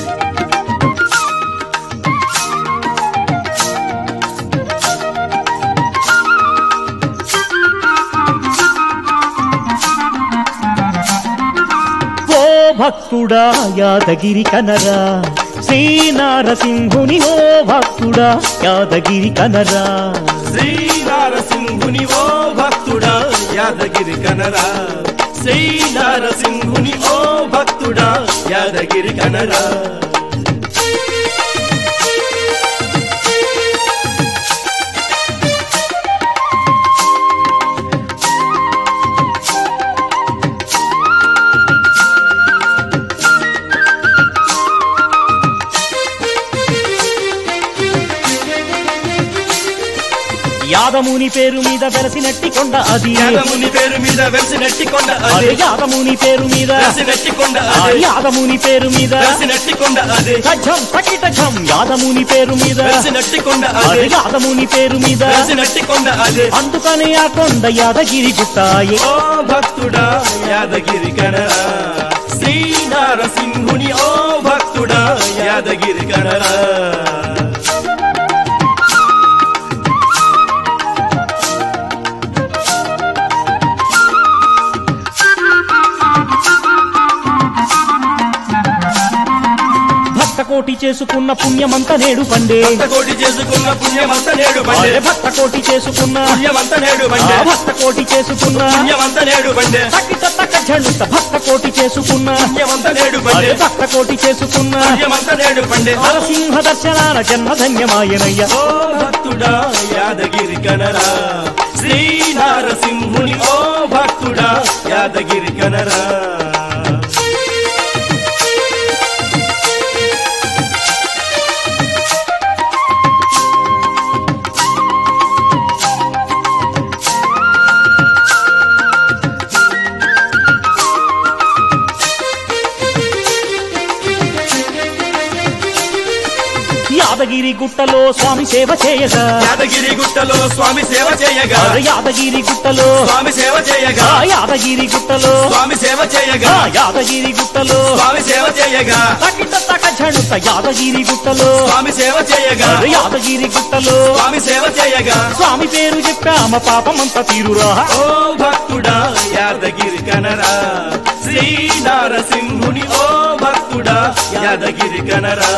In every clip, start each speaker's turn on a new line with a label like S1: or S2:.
S1: ఓ భక్తుడా యాదగిరి కనరా శ్రీ నారసింహుని ఓ భక్తుడా యాదగిరి కనరా
S2: శ్రీ నారసింహుని ఓ భక్తుడా యాదగిరి కనరా శ్రీ నారసింహుని ఓ భక్తుడా యాదగిరి కనరా
S1: యాదముని పేరు మీద వెలసినట్టి కొండ అది
S2: యాదముని పేరు మీద వెలిసినట్టి కొండ
S1: అదే
S2: అదే
S1: యాదముని పేరు మీద
S2: వెలిసినట్టి కొండ
S1: ఆ
S2: అదే
S1: యాదముని పేరు మీద
S2: వెలిసినట్టి కొండ అదే
S1: సజ్జం పకిట ఝం యాదముని పేరు మీద
S2: వెలిసినట్టి కొండ
S1: అదే
S2: అదే
S1: యాదముని పేరు మీద
S2: వెలిసినట్టి కొండ అదే
S1: అందుకని ఆ కొండ యాదగిరి గుట్టాయే
S2: ఓ భక్తుడా యాదగిరి కనరా శ్రీ నారసింహుని ఓ భక్తుడా యాదగిరి కనరా
S1: భక్త కోటి చేసుకున్న పుణ్యమంత నేడు పండే
S2: కోటి చేసుకున్న పుణ్యమంత నేడు బండే
S1: అదే భక్త కోటి చేసుకున్న
S2: పుణ్యమంత నేడు
S1: ఆ
S2: బండే
S1: భక్త కోటి చేసుకున్న
S2: పుణ్యమంత నేడు బండే
S1: తక్కిట తక్క ఝండుత భక్త కోటి చేసుకున్న
S2: పుణ్యమంత నేడు
S1: అదే
S2: బండే
S1: భక్త కోటి చేసుకున్న
S2: పుణ్యమంత నేడు బండే
S1: నరసింహ దర్శనాన జన్మధన్యమాయనయ్య
S2: ఓ భక్తుడా యాదగిరి కనరా శ్రీ నారసింహుని ఓ భక్తుడా యాదగిరి కనరా
S1: యాదగిరి గుట్టలో స్వామి సేవ చేయగా
S2: యాదగిరి గుట్టలో స్వామి సేవ చేయగా
S1: అదే యాదగిరి గుట్టలో
S2: స్వామి సేవ చేయగా
S1: ఆ యాదగిరి గుట్టలో
S2: స్వామి సేవ చేయగా
S1: ఆ యాదగిరి గుట్టలో
S2: స్వామి సేవ చేయగా
S1: తక్కిట తక్క ఝండుత యాదగిరి గుట్టలో
S2: స్వామి సేవ చేయగా
S1: అదే యాదగిరి గుట్టలో
S2: స్వామి సేవ చేయగా
S1: స్వామి పేరు చెప్పామ పాపమంత తీరురా
S2: ఓ భక్తుడా యాదగిరి కనరా శ్రీ నారసింహుని ఓ భక్తుడా యాదగిరి కనరా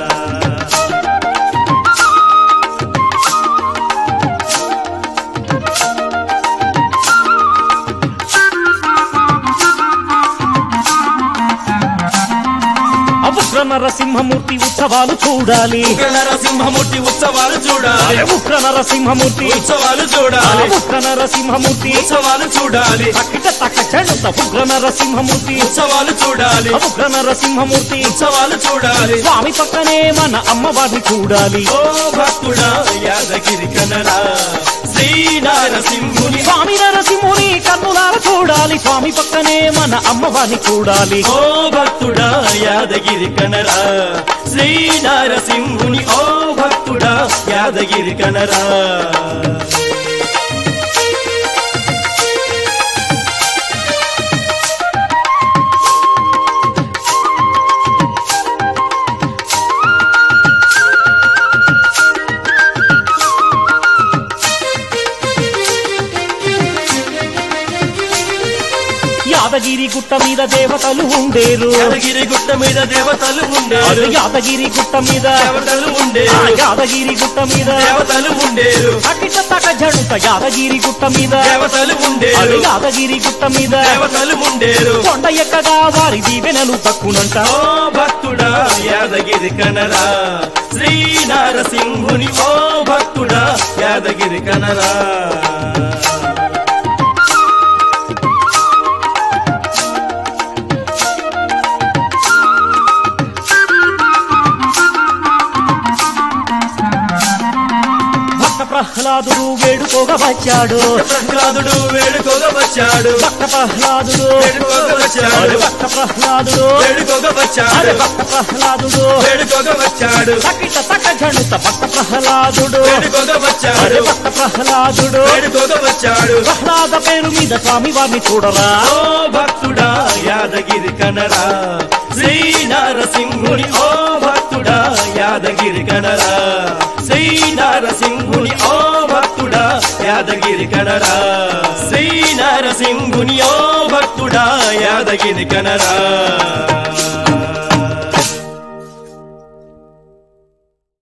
S1: ఉగ్ర నరసింహమూర్తి ఉత్సవాలు చూడాలి
S2: ఉగ్ర నరసింహమూర్తి ఉత్సవాలు చూడాలి
S1: అరే ఉగ్ర నరసింహమూర్తి
S2: ఉత్సవాలు
S1: ఆ
S2: చూడాలి
S1: ఉగ్ర నరసింహమూర్తి
S2: ఉత్సవాలు చూడాలి
S1: తక్కిట తక్క ఝండుత ఉగ్ర నరసింహమూర్తి
S2: ఉత్సవాలు చూడాలి
S1: ఆ ఉగ్ర నరసింహమూర్తి
S2: ఉత్సవాలు చూడాలి
S1: స్వామి పక్కనే మన అమ్మవారిని చూడాలి
S2: ఓ భక్తుడా యాదగిరి కనరా శ్రీ నారసింహుని
S1: స్వామి నరసింహుని కన్నులార చూడాలి స్వామి పక్కనే మన అమ్మవారిని చూడాలి
S2: ఓ భక్తుడా యాదగిరి కనరా శ్రీ నారసింహుని ఓ భక్తుడా యాదగిరి కనరా
S1: యాదగిరి గుట్ట మీద దేవతలు ఉండేరు
S2: యాదగిరి గుట్ట మీద దేవతలు
S1: అది
S2: ఉండేరు
S1: యాదగిరి గుట్ట మీద
S2: దేవతలు
S1: ఆ
S2: ఉండేరు
S1: యాదగిరి గుట్ట మీద
S2: దేవతలు ఉండేరు
S1: అకిట తక జడుత యాదగిరి గుట్ట మీద
S2: దేవతలు
S1: అది
S2: ఉండేరు
S1: యాదగిరి గుట్ట మీద
S2: దేవతలు ఉండేరు
S1: కొండ ఎక్కగా వారి దీవెనలు దక్కునంట
S2: ఓ భక్తుడా యాదగిరి కనరా శ్రీ నారసింహుని ఓ భక్తుడా యాదగిరి కనరా
S1: భక్త ప్రహ్లాదుడు వేడుకోగా వచ్చాడు
S2: ప్రహ్లాదుడు వేడుకోగా వచ్చాడు
S1: భక్త ప్రహ్లాదుడు
S2: వేడుకోగా వచ్చాడు
S1: అరే భక్త ప్రహ్లాదుడు
S2: వేడుకోగా
S1: అరే
S2: వచ్చాడు
S1: భక్త ప్రహ్లాదుడు
S2: వేడుకోగా వచ్చాడు
S1: తకిట తక జడుత భక్త ప్రహ్లాదుడు
S2: వేడుకోగా
S1: అరే
S2: వచ్చాడు
S1: భక్త ప్రహ్లాదుడు
S2: వేడుకోగా వచ్చాడు
S1: ప్రహ్లాద పేరు మీద స్వామి వారిని చూడరా
S2: ఓ భక్తుడా యాదగిరి కనరా శ్రీ నారసింహుని ఓ నరసింహుని ఓ భక్తుడా యాదగిరి కనరా శ్రీ నరసింహుని ఓ భక్తుడా యాదగిరి కనరా